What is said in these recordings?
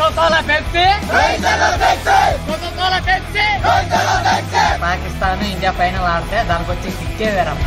Coca Cola Pepsi coca cola Pepsi Pakistan India final ఆడితే దానికి వచ్చి కిక్కే వేరప్ప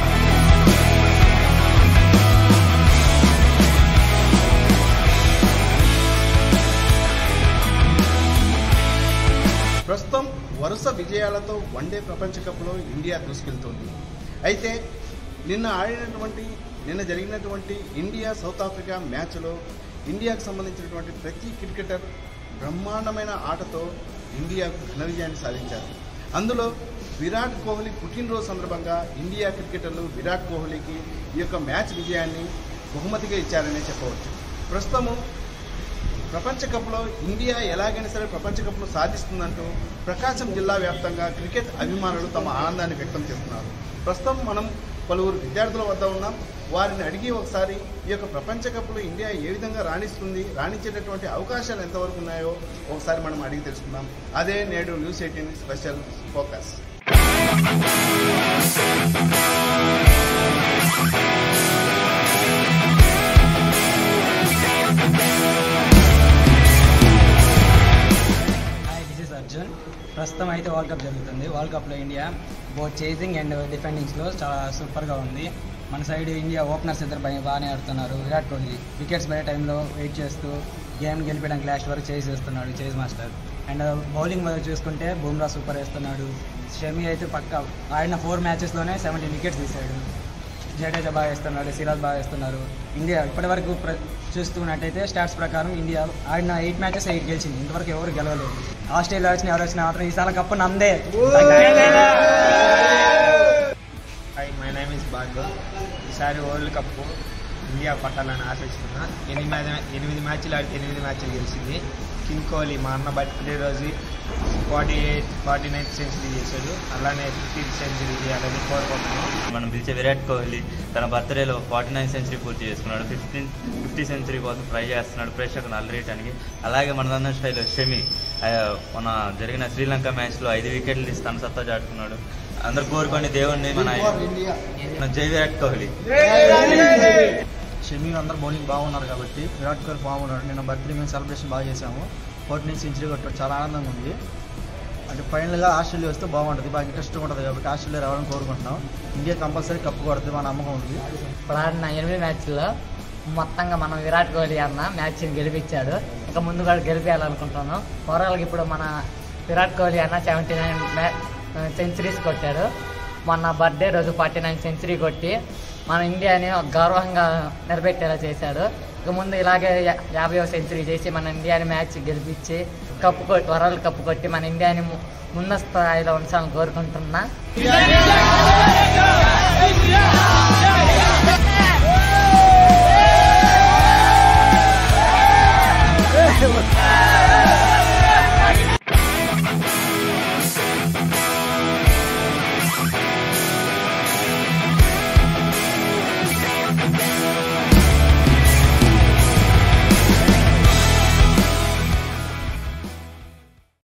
ప్రస్తుతం వరుస విజయాలతో వన్డే ప్రపంచ కప్లో ఇండియా దూసుకెళ్తోంది అయితే నిన్న ఆడినటువంటి నిన్న జరిగినటువంటి ఇండియా సౌత్ ఆఫ్రికా మ్యాచ్లో ఇండియాకు సంబంధించినటువంటి ప్రతి క్రికెటర్ బ్రహ్మాండమైన ఆటతో ఇండియాకు ఘన విజయాన్ని సాధించారు అందులో విరాట్ కోహ్లీ పుట్టినరోజు సందర్భంగా ఇండియా క్రికెటర్లు విరాట్ కోహ్లీకి ఈ యొక్క మ్యాచ్ విజయాన్ని బహుమతిగా ఇచ్చారనే చెప్పవచ్చు ప్రస్తుతము ప్రపంచ కప్లో ఇండియా ఎలాగైనా సరే ప్రపంచ కప్లో సాధిస్తుందంటూ ప్రకాశం జిల్లా వ్యాప్తంగా క్రికెట్ అభిమానులు తమ ఆనందాన్ని వ్యక్తం చేస్తున్నారు ప్రస్తుతం మనం పలువురు విద్యార్థుల వద్ద ఉన్నాం వారిని అడిగి ఒకసారి ఈ యొక్క ప్రపంచ కప్లో ఇండియా ఏ విధంగా రాణిస్తుంది రాణించేటటువంటి అవకాశాలు ఎంతవరకు ఉన్నాయో ఒకసారి మనం అడిగి తెలుసుకుందాం అదే నేడు news eighteen special focus hi this is Arjun ప్రస్తుతం అయితే వరల్డ్ కప్ జరుగుతుంది వరల్డ్ కప్లో ఇండియా బోత్ చేసింగ్ అండ్ డిఫెండింగ్స్లో చాలా సూపర్గా ఉంది మన సైడ్ ఇండియా ఓపెనర్స్ ఇద్దరు పై బాగానే ఆడుతున్నారు విరాట్ కోహ్లీ వికెట్స్ పడే టైంలో వెయిట్ చేస్తూ గేమ్ గెలిపడానికి లాస్ట్ వరకు చేసి వేస్తున్నాడు చేజ్ మాస్టర్ అండ్ బౌలింగ్ మొదలు చూసుకుంటే బుమ్రా సూపర్ వేస్తున్నాడు షమి అయితే పక్క ఆడిన ఫోర్ మ్యాచెస్లోనే సెవెంటీన్ వికెట్స్ తీశాడు జడేజా బాగా వేస్తున్నాడు సిరాజ్ బాగా వేస్తున్నారు ఇండియా ఇప్పటివరకు ప్ర చూస్తున్నట్టయితే స్టాట్స్ ప్రకారం ఇండియా ఆడిన ఎయిట్ మ్యాచెస్ ఎయిట్ గెలిచింది ఇంతవరకు ఎవరు గెలవలేదు ఆస్ట్రేలియా వచ్చిన ఎవరు వచ్చినా మాత్రం ఈసారి కప్పు నమ్దే hi my name is Bhargav ఈసారి వరల్డ్ కప్ ఇండియా పట్టాలని ఆశిస్తున్నా ఎనిమిది మ్యా- ఎనిమిది మ్యాచ్లు ఆడితే ఎనిమిది మ్యాచ్లు గెలిచింది కింగ్ కోహ్లీ మా అన్న బర్త్డే రోజు forty eight forty ninth century చేశాడు అలానే ఫిఫ్టీన్త్ సెంచరీ చేయాలని కోరుకుంటున్నాం మనం పిలిచే విరాట్ కోహ్లీ తన బర్త్డేలో ఫార్టీ నైన్ సెంచరీ పూర్తి చేసుకున్నాడు ఫిఫ్టీన్ ఫిఫ్టీ సెంచరీ కోసం ట్రై చేస్తున్నాడు ప్రేక్షకులను అలరేయడానికి అలాగే మన స్టైల్ షమి ఆ, మన జరిగిన శ్రీలంక మ్యాచ్లో ఐదు వికెట్లు తీసి తన సత్తా చాటుకున్నాడు అందరు కోరుకొని దేవుణ్ణి మన మన జై విరాట్ కోహ్లీ షమి అందరు బౌలింగ్ బాగున్నారు కాబట్టి విరాట్ కోహ్లీ బాగున్నాడు నిన్న బర్త్డే మేము సెలబ్రేషన్ బాగా చేసాము ఫోర్టీ నైన్ సెంచరీ కొట్టాడు చాలా ఆనందంగా ఉంది అంటే ఫైనల్గా ఆస్ట్రేలియా వస్తే బాగుంటుంది బాగా ఇంట్రెస్ట్గా ఉంటుంది కాబట్టి ఆస్ట్రేలియా రావాలని కోరుకుంటున్నాం ఇండియా కంపల్సరీ కప్పు కొడుతుంది మా నమ్మకం ఉంది ఇప్పుడు ఆడిన ఎనిమిది మ్యాచ్ల్లో మొత్తంగా మనం విరాట్ కోహ్లీ అన్న మ్యాచ్ని గెలిపించాడు ఇంకా ముందు కూడా గెలిపించాలనుకుంటున్నాం ఓవరాల్గా ఇప్పుడు మన విరాట్ కోహ్లీ అన్న సెవెంటీ నైన్ సెంచరీస్ కొట్టాడు మొన్న బర్త్డే రోజు ఫార్టీ నైన్ సెంచరీ కొట్టి మన ఇండియాని ఒక గౌరవంగా నిలబెట్టేలా చేశాడు ఇక ముందు ఇలాగే యా- యాభైవ సెంచరీ చేసి మన ఇండియాని మ్యాచ్ గెలిపించి కప్పు కొట్టి వరల్డ్ కప్పు కొట్టి మన ఇండియాని ము- ముందు స్థాయిలో ఉంచాలని కోరుకుంటున్నా India!